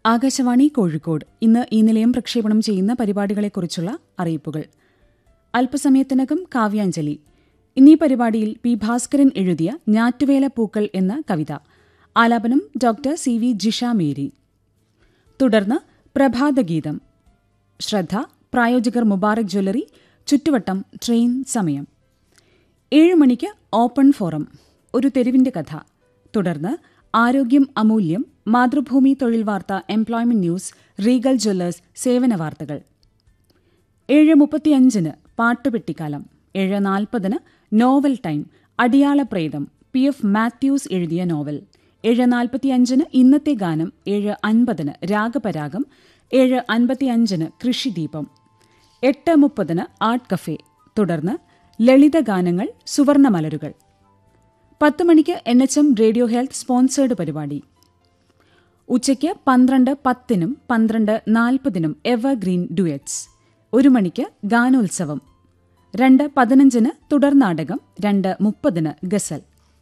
ആകാശവാണി കോഴിക്കോട് ഇന്ന് ഈ നിലയം പ്രക്ഷേപണം ചെയ്യുന്ന പരിപാടികളെക്കുറിച്ചുള്ള അറിയിപ്പുകൾ അല്പസമയത്തിനകം കാവ്യാഞ്ജലി ഇന്നീ പരിപാടിയിൽ പി ഭാസ്കരൻ എഴുതിയ ഞാറ്റുവേല പൂക്കൾ എന്ന കവിത ആലാപനം doctor C V Jisha Mary തുടർന്ന് പ്രഭാതഗീതം ശ്രദ്ധ പ്രായോജകർ മുബാറക് ജ്വല്ലറി ചുറ്റുവട്ടം ട്രെയിൻ സമയം ഏഴ് മണിക്ക് ഓപ്പൺ ഫോറം ഒരു തെരുവിന്റെ കഥ തുടർന്ന് ആരോഗ്യം അമൂല്യം മാതൃഭൂമി തൊഴിൽ വാർത്ത എംപ്ലോയ്മെന്റ് ന്യൂസ് റീഗൽ ജ്വല്ലേഴ്സ് സേവന വാർത്തകൾ ഏഴ് മുപ്പത്തിയഞ്ചിന് പാട്ടുപെട്ടിക്കാലം ഏഴ് നാൽപ്പതിന് നോവൽ ടൈം അടിയാള പ്രേതം പി എഫ് മാത്യൂസ് എഴുതിയ നോവൽ ഏഴ് നാൽപ്പത്തിയഞ്ചിന് ഇന്നത്തെ ഗാനം ഏഴ് അൻപതിന് രാഗപരാഗം ഏഴ് അൻപത്തിയഞ്ചിന് കൃഷിദീപം എട്ട് മുപ്പതിന് ആർട്ട് കഫേ തുടർന്ന് ലളിതഗാനങ്ങൾ സുവർണമലരുകൾ പത്ത് മണിക്ക് N H M radio health sponsored പരിപാടി ഉച്ചയ്ക്ക് പന്ത്രണ്ട് പത്തിനും പന്ത്രണ്ട് നാൽപ്പതിനും എവർഗ്രീൻ ഡുയറ്റ്സ് ഒരു മണിക്ക് ഗാനോത്സവം രണ്ട് പതിനഞ്ചിന് തുടർനാടകം രണ്ട് മുപ്പതിന് ഗസൽ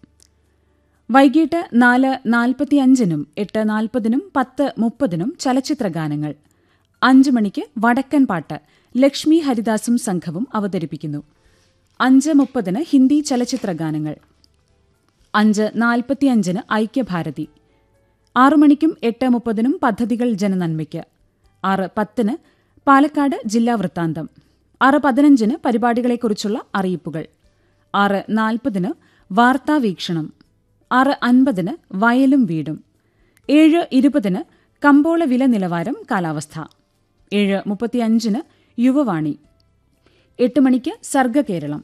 വൈകിട്ട് നാല് നാൽപ്പത്തിയഞ്ചിനും എട്ട് നാൽപ്പതിനും പത്ത് മുപ്പതിനും ചലച്ചിത്രഗാനങ്ങൾ അഞ്ചു മണിക്ക് വടക്കൻ പാട്ട് ലക്ഷ്മി ഹരിദാസും സംഘവും അവതരിപ്പിക്കുന്നു അഞ്ച് മുപ്പതിന് ഹിന്ദി ചലച്ചിത്രഗാനങ്ങൾ അഞ്ച് നാൽപ്പത്തിയഞ്ചിന് ഐക്യഭാരതി ആറു മണിക്കും എട്ട് മുപ്പതിനും പദ്ധതികൾ ജനനന്മയ്ക്ക് ആറ് പത്തിന് പാലക്കാട് ജില്ലാ വൃത്താന്തം ആറ് പതിനഞ്ചിന് പരിപാടികളെക്കുറിച്ചുള്ള അറിയിപ്പുകൾ ആറ് നാൽപ്പതിന് വാർത്താവീക്ഷണം ആറ് അൻപതിന് വയലും വീടും ഏഴ് ഇരുപതിന് കമ്പോള വില നിലവാരം കാലാവസ്ഥ ഏഴ് മുപ്പത്തിയഞ്ചിന് യുവവാണി എട്ട് മണിക്ക് സർഗകേരളം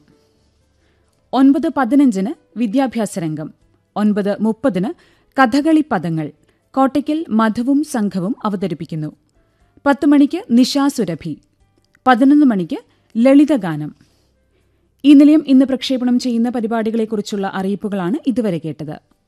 ഒൻപത് പതിനഞ്ചിന് വിദ്യാഭ്യാസ രംഗം ഒൻപത് മുപ്പതിന് കഥകളി പദങ്ങൾ കോട്ടയ്ക്കൽ മധുവും സംഘവും അവതരിപ്പിക്കുന്നു പത്ത് മണിക്ക് നിശാസുരഭി പതിനൊന്ന് മണിക്ക് ലളിതഗാനം ഈ നിലയം ഇന്ന് പ്രക്ഷേപണം ചെയ്യുന്ന പരിപാടികളെക്കുറിച്ചുള്ള അറിയിപ്പുകളാണ് ഇതുവരെ കേട്ടത്